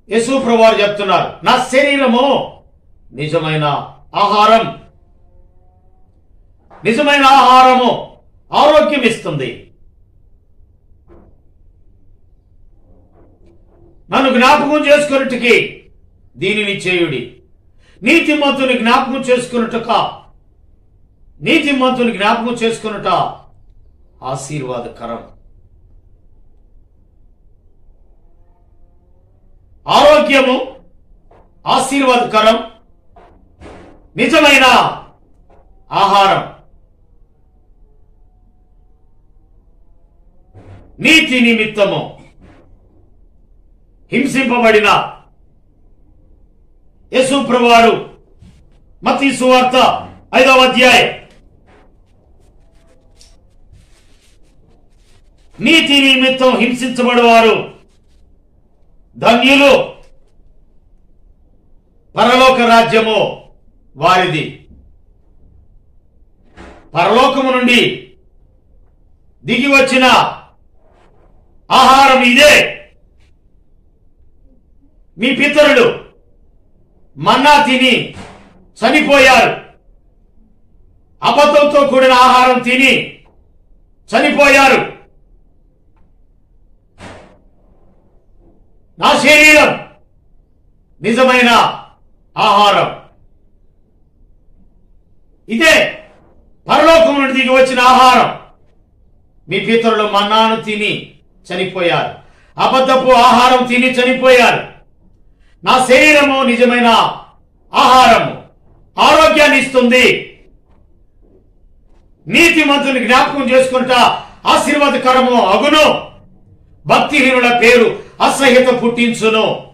యేసు ప్రభువారు చెప్తున్నారు నా శరీరము నిజమైన ఆహారం నిజమైన ఆహారము ఆరోగ్యం ఇస్తుంది నన్ను జ్ఞాపకం చేసుకున్నట్టుకి దీనిని చేయుడి నీతిమంతుని జ్ఞాపకం చేసుకున్నట్టుక నీతిమంతుని జ్ఞాపకం చేసుకున్నట ఆశీర్వాదకరం ఆరోగ్యము ఆశీర్వాదకరం నిజమైన ఆహారం నీతి నిమిత్తము హింసింపబడిన యేసు ప్రభువారు మతీ సువార్త ఐదవ అధ్యాయం నీతి నిమిత్తం హింసించబడేవారు ధన్యులు పరలోక రాజ్యము వారిది పరలోకము నుండి దిగి వచ్చిన ఆహారం ఇదే మీ పితరులు మన్నా తిని చనిపోయారు అబద్ధంతో కూడిన ఆహారం తిని చనిపోయారు నా శరీరం నిజమైన ఆహారం ఇదే పరలోకం నుండి దిగి వచ్చిన ఆహారం మీ పితరులు మన్నాను తిని చనిపోయారు అబద్ధపు ఆహారం తిని చనిపోయారు నా శరీరము నిజమైన ఆహారము ఆరోగ్యాన్ని ఇస్తుంది నీతిమంతుని జ్ఞాపకం చేసుకుంటా ఆశీర్వాదకరము అగును భక్తిహీనుల పేరు అసహ్యత పుట్టించును